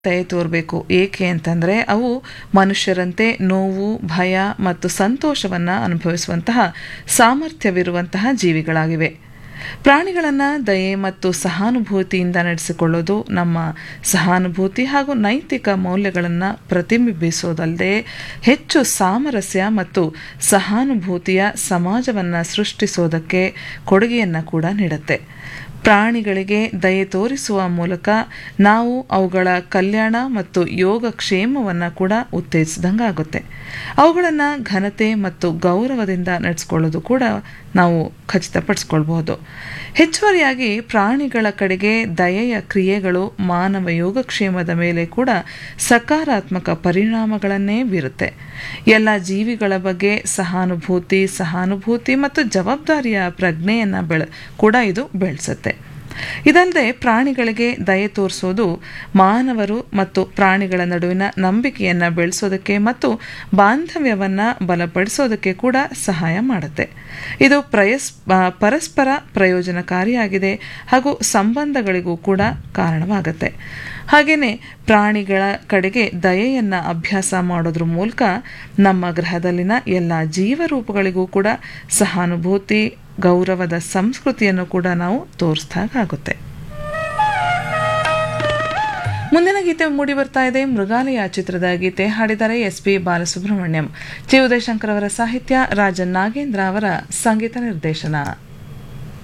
ದಯೆ ತೋರಬೇಕು ಏಕೆ ಅಂತಂದರೆ ಅವು ಮನುಷ್ಯರಂತೆ ನೋವು ಭಯ ಮತ್ತು ಸಂತೋಷವನ್ನು ಅನುಭವಿಸುವಂತಹ ಸಾಮರ್ಥ್ಯವಿರುವಂತಹ ಜೀವಿಗಳಾಗಿವೆ ಪ್ರಾಣಿಗಳನ್ನು ದಯೆ ಮತ್ತು ಸಹಾನುಭೂತಿಯಿಂದ ನಡೆಸಿಕೊಳ್ಳೋದು ನಮ್ಮ ಸಹಾನುಭೂತಿ ಹಾಗೂ ನೈತಿಕ ಮೌಲ್ಯಗಳನ್ನು ಪ್ರತಿಬಿಂಬಿಸೋದಲ್ಲದೆ ಹೆಚ್ಚು ಸಾಮರಸ್ಯ ಮತ್ತು ಸಹಾನುಭೂತಿಯ ಸಮಾಜವನ್ನು ಸೃಷ್ಟಿಸೋದಕ್ಕೆ ಕೊಡುಗೆಯನ್ನು ಕೂಡ ನೀಡುತ್ತೆ ಪ್ರಾಣಿಗಳಿಗೆ ದಯೆ ತೋರಿಸುವ ಮೂಲಕ ನಾವು ಅವುಗಳ ಕಲ್ಯಾಣ ಮತ್ತು ಯೋಗಕ್ಷೇಮವನ್ನು ಕೂಡ ಉತ್ತೇಜಿಸಿದಂಗೆ ಆಗುತ್ತೆ ಅವುಗಳನ್ನು ಘನತೆ ಮತ್ತು ಗೌರವದಿಂದ ನಡೆಸ್ಕೊಳ್ಳೋದು ಕೂಡ ನಾವು ಖಚಿತಪಡಿಸ್ಕೊಳ್ಬಹುದು ಹೆಚ್ಚುವರಿಯಾಗಿ ಪ್ರಾಣಿಗಳ ಕಡೆಗೆ ದಯೆಯ ಕ್ರಿಯೆಗಳು ಮಾನವ ಯೋಗಕ್ಷೇಮದ ಮೇಲೆ ಕೂಡ ಸಕಾರಾತ್ಮಕ ಪರಿಣಾಮಗಳನ್ನೇ ಬೀರುತ್ತೆ ಎಲ್ಲ ಜೀವಿಗಳ ಬಗ್ಗೆ ಸಹಾನುಭೂತಿ ಸಹಾನುಭೂತಿ ಮತ್ತು ಜವಾಬ್ದಾರಿಯ ಪ್ರಜ್ಞೆಯನ್ನು ಬೆಳ ಕೂಡ ಇದು ಬೆಳೆಸುತ್ತೆ ಇದಲ್ಲದೆ ಪ್ರಾಣಿಗಳಿಗೆ ದಯೆ ತೋರಿಸೋದು ಮಾನವರು ಮತ್ತು ಪ್ರಾಣಿಗಳ ನಡುವಿನ ನಂಬಿಕೆಯನ್ನು ಬೆಳೆಸೋದಕ್ಕೆ ಮತ್ತು ಬಾಂಧವ್ಯವನ್ನು ಬಲಪಡಿಸೋದಕ್ಕೆ ಕೂಡ ಸಹಾಯ ಮಾಡುತ್ತೆ ಇದು ಪ್ರಯಸ್ ಪರಸ್ಪರ ಪ್ರಯೋಜನಕಾರಿಯಾಗಿದೆ ಹಾಗೂ ಸಂಬಂಧಗಳಿಗೂ ಕೂಡ ಕಾರಣವಾಗುತ್ತೆ ಹಾಗೆಯೇ ಪ್ರಾಣಿಗಳ ಕಡೆಗೆ ದಯೆಯನ್ನು ಅಭ್ಯಾಸ ಮಾಡೋದ್ರ ಮೂಲಕ ನಮ್ಮ ಗ್ರಹದಲ್ಲಿನ ಎಲ್ಲ ಜೀವರೂಪಗಳಿಗೂ ಕೂಡ ಸಹಾನುಭೂತಿ ಗೌರವದ ಸಂಸ್ಕೃತಿಯನ್ನು ಕೂಡ ನಾವು ತೋರಿಸ್ದಾಗುತ್ತೆ ಮುಂದಿನ ಗೀತೆ ಮೂಡಿ ಬರ್ತಾ ಇದೆ ಮೃಗಾಲಯ ಚಿತ್ರದ ಗೀತೆ ಹಾಡಿದ್ದಾರೆ S P Balasubrahmanyam G Udayashankar ಅವರ ಸಾಹಿತ್ಯ ರಾಜನ್ ನಾಗೇಂದ್ರ ಅವರ ಸಂಗೀತ ನಿರ್ದೇಶನ